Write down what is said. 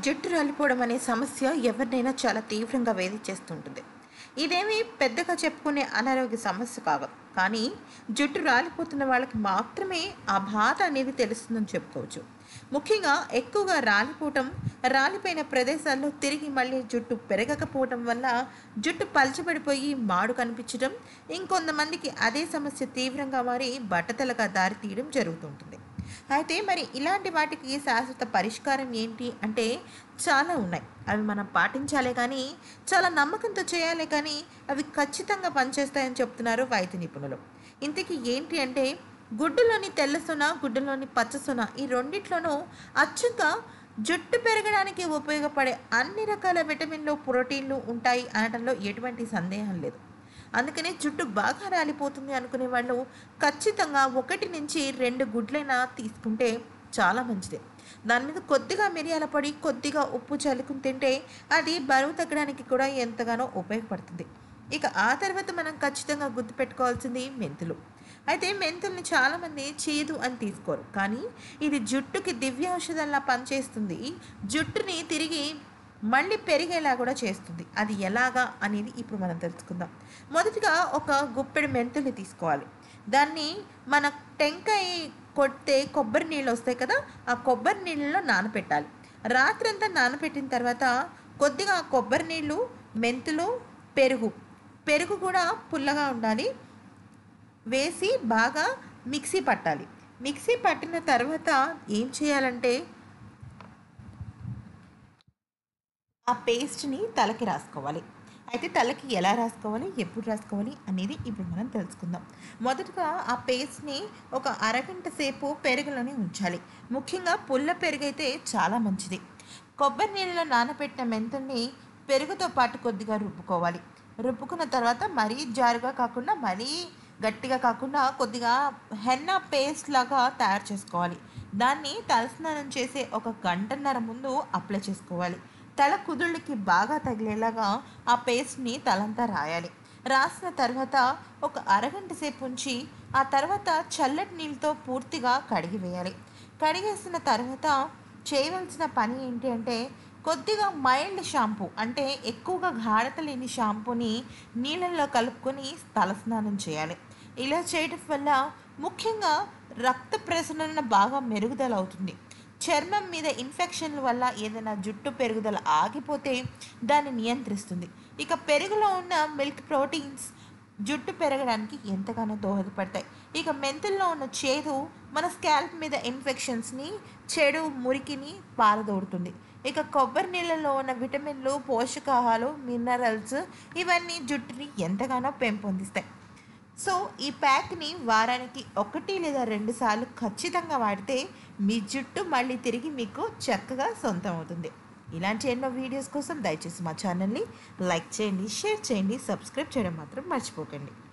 జుట్టు రాలిపోవడం అనే సమస్య ఎవరినైనా చాలా తీవ్రంగా వేధించేస్తుంటుంది ఇదేమీ పెద్దగా చెప్పుకునే అనారోగ్య సమస్య కాదు కానీ జుట్టు రాలిపోతున్న వాళ్ళకి మాత్రమే ఆ బాధ అనేది తెలుస్తుందని చెప్పుకోవచ్చు ముఖ్యంగా ఎక్కువగా రాలిపోవటం రాలిపోయిన ప్రదేశాల్లో తిరిగి మళ్ళీ జుట్టు పెరగకపోవటం వల్ల జుట్టు పలచబడిపోయి మాడు కనిపించడం ఇంకొంతమందికి అదే సమస్య తీవ్రంగా మారి బట్టతలగా దారితీయడం జరుగుతుంటుంది అయితే మరి ఇలాంటి వాటికి శాశ్వత పరిష్కారం ఏంటి అంటే చాలా ఉన్నాయి అవి మనం పాటించాలే కానీ చాలా నమ్మకంతో చేయాలి కానీ అవి ఖచ్చితంగా పనిచేస్తాయని చెప్తున్నారు వైద్య నిపుణులు ఇంతకీ ఏంటి అంటే గుడ్డులోని తెల్ల సొన గుడ్డులోని పచ్చ సొన ఈ రెండిట్లోనూ అచ్చంగా జుట్టు పెరగడానికి ఉపయోగపడే అన్ని రకాల విటమిన్లు ప్రోటీన్లు ఉంటాయి అనడంలో ఎటువంటి సందేహం లేదు అందుకనే జుట్టు బాగా రాలిపోతుంది అనుకునే వాళ్ళు ఖచ్చితంగా ఒకటి నుంచి రెండు గుడ్లైనా తీసుకుంటే చాలా మంచిది దాని మీద కొద్దిగా మిరియాల పొడి కొద్దిగా ఉప్పు చల్లుకుని తింటే అది బరువు తగ్గడానికి కూడా ఎంతగానో ఉపయోగపడుతుంది ఇక ఆ తర్వాత మనం ఖచ్చితంగా గుర్తుపెట్టుకోవాల్సింది మెంతులు అయితే మెంతుల్ని చాలామంది చేదు అని తీసుకోరు కానీ ఇది జుట్టుకి దివ్య ఔషధంలా పనిచేస్తుంది జుట్టుని తిరిగి మళ్ళీ పెరిగేలా కూడా చేస్తుంది అది ఎలాగా అనేది ఇప్పుడు మనం తెలుసుకుందాం మొదటిగా ఒక గుప్పెడు మెంతుల్ని తీసుకోవాలి దాన్ని మన టెంకాయ కొడితే కొబ్బరి నీళ్ళు వస్తాయి కదా ఆ కొబ్బరి నీళ్ళలో నానబెట్టాలి రాత్రంతా నానబెట్టిన తర్వాత కొద్దిగా ఆ కొబ్బరి నీళ్ళు మెంతులు పెరుగు పెరుగు కూడా పుల్లగా ఉండాలి వేసి బాగా మిక్సీ పట్టాలి మిక్సీ పట్టిన తర్వాత ఏం చేయాలంటే ఆ పేస్ట్ని తలకి రాసుకోవాలి అయితే తలకి ఎలా రాసుకోవాలి ఎప్పుడు రాసుకోవాలి అనేది ఇప్పుడు మనం తెలుసుకుందాం మొదటగా ఆ పేస్ట్ని ఒక అరగంట సేపు పెరుగులోనే ఉంచాలి ముఖ్యంగా పుల్ల పెరుగు అయితే చాలా మంచిది కొబ్బరి నీళ్ళలో నానబెట్టిన మెంతుల్ని పెరుగుతో పాటు కొద్దిగా రుబ్బుకోవాలి రుబ్బుకున్న తర్వాత మరీ జారుగా కాకుండా మరీ గట్టిగా కాకుండా కొద్దిగా హెన్నా పేస్ట్ లాగా తయారు చేసుకోవాలి దాన్ని తలస్నానం చేసే ఒక గంటన్నర ముందు అప్లై చేసుకోవాలి తల కుదుళ్ళకి బాగా తగిలేలాగా ఆ పేస్ట్ని తలంతా రాయాలి రాసిన తర్వాత ఒక అరగంట సేపు ఉంచి ఆ తర్వాత చల్లటి నీళ్ళతో పూర్తిగా కడిగి వేయాలి కడిగేసిన తర్వాత చేయవలసిన పని ఏంటి అంటే కొద్దిగా మైల్డ్ షాంపూ అంటే ఎక్కువగా గాఢత లేని షాంపూని నీళ్ళల్లో కలుపుకొని తలస్నానం చేయాలి ఇలా చేయడం వల్ల ముఖ్యంగా రక్త ప్రసరణ బాగా మెరుగుదల అవుతుంది చర్మం మీద ఇన్ఫెక్షన్ల వల్ల ఏదైనా జుట్టు పెరుగుదల ఆగిపోతే దాన్ని నియంత్రిస్తుంది ఇక పెరుగులో ఉన్న మిల్క్ ప్రోటీన్స్ జుట్టు పెరగడానికి ఎంతగానో దోహదపడతాయి ఇక మెంతుల్లో ఉన్న చేదు మన స్కాల్ప్ మీద ఇన్ఫెక్షన్స్ని చెడు మురికిని పారదోడుతుంది ఇక కొబ్బరి నీళ్ళలో ఉన్న విటమిన్లు పోషకాహాలు మినరల్స్ ఇవన్నీ జుట్టుని ఎంతగానో పెంపొందిస్తాయి సో ఈ ప్యాక్ని వారానికి ఒకటి లేదా రెండు సార్లు ఖచ్చితంగా వాడితే మీ జుట్టు మళ్ళీ తిరిగి మీకు చక్కగా సొంతం అవుతుంది ఇలాంటి ఎన్నో వీడియోస్ కోసం దయచేసి మా ఛానల్ని లైక్ చేయండి షేర్ చేయండి సబ్స్క్రైబ్ చేయడం మాత్రం మర్చిపోకండి